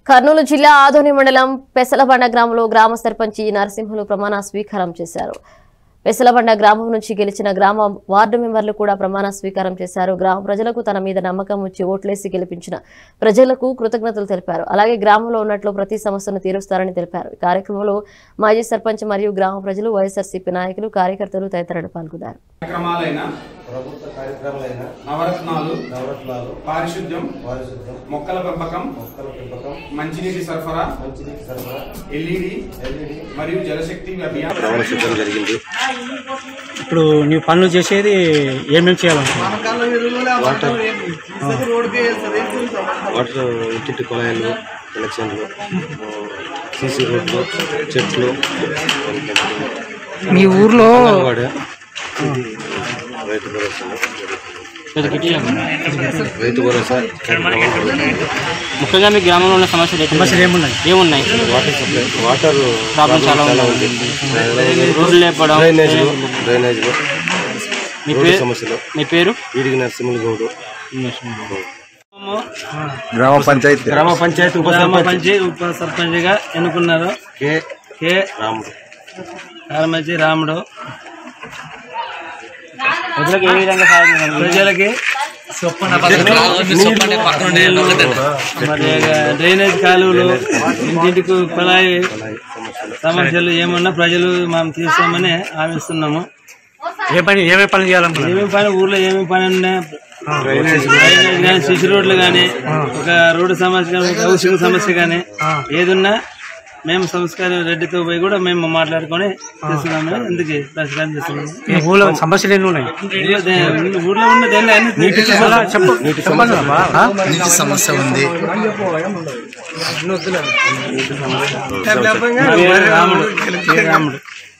కర్నూలు జిల్లా ఆదోని మండలం పెసలబండ గ్రామంలో గ్రామ సర్పంచి నరసింహులు ప్రమాణ స్వీకారం చేశారు పెసలబండ గ్రామం నుంచి గెలిచిన గ్రామ వార్డు మెంబర్లు కూడా ప్రమాణ స్వీకారం చేశారు గ్రామ ప్రజలకు తన మీద నమ్మకం ఉంచి ఓట్లేసి గెలిపించిన ప్రజలకు కృతజ్ఞతలు తెలిపారు అలాగే గ్రామంలో ఉన్నట్లు ప్రతి సమస్యను తీరుస్తారని తెలిపారు ఈ కార్యక్రమంలో మాజీ సర్పంచ్ మరియు గ్రామ ప్రజలు వైఎస్ఆర్సీపీ నాయకులు కార్యకర్తలు తదితరులు పాల్గొన్నారు కార్యక్రమాలైన ప్రభుత్వ కార్యక్రమాలైన నవరత్నాలు నవరత్నాలు పారిశుద్ధ్యం పారిశుద్ధ్యం మొక్కల పెంపకం మొక్కల పెంపకం మంచినీటి సరఫరా మంచినీటి సరఫరా ఎల్ఈడి ఎల్ఈడి మరియు జలశక్తి అభియాన్ రవాణా సిద్ధం జరిగింది ఇప్పుడు నీవు పనులు చేసేది ఏమేమి చేయాలనుకుంటున్నావు వాటర్ వాటర్ ఇంటింటి కుళాయిలు కలెక్షన్లు సీసీ రోడ్లు చెట్లు మీ ఊర్లో అంగన్వాడీ రైతు భరోసా రైతు భరోసా కార్యక్రమాలు జరుగుతుంది. ముఖ్యంగా మీ గ్రామంలో ఉన్న సమస్యలు ఏంటి? సమస్యలు ఏమున్నాయి ఏమున్నాయి వాటర్ సప్లై వాటర్ ప్రాబ్లం చాలా చాలా ఉంది. ఉంది రోడ్లు లేపడం డ్రైనేజ్లు డ్రైనేజ్లు మీ రోడ్డు పేరు సమస్యలు మీ పేరు వీడికి నరసింహులు గౌడు గ్రామ పంచాయతీ గ్రామ పంచాయతీ ఉప గ్రామ సర్పంచ్ పంచాయతీ ఉప సర్పంచ్గా ఎన్నుకున్నారు కె కె రాముడు కారమచ్చి రాముడు ప్రజలకు ఏ విధంగా సాయం చేశారు? ప్రజలకి మరి డ్రైనేజ్ కాలువలు ఇంటింటికి కుళాయి సమస్యలు ఏమన్నా ప్రజలు మనం తీస్తామని హామీస్తున్నాము ఏ పని ఏమేమి పనులు చేయాలనుకున్నావు ఏమేమి పని ఊర్లో ఏమేమి పని ఉన్నా డ్రైనేజ్ కానీ సిసి రోడ్లు కానీ ఒక రోడ్డు సమస్య కానీ ఒక హౌసింగ్ సమస్య కానీ ఏదున్నా మేము సంస్కారం రెడ్డితో పోయి కూడా మేము మాట్లాడుకొని చేస్తున్నాము ఎందుకు ప్రచారం చేస్తున్నాము మీ ఊళ్ళో సమస్యలు ఎన్ని ఉన్నాయి ఊర్లో దే- ఊర్లో ఉన్న దేని అన్ని అలా చెప్పు చెప్పండి అమ్మా. ఆ? నీటి సమస్య ఉంది రాముడు కె. రాముడు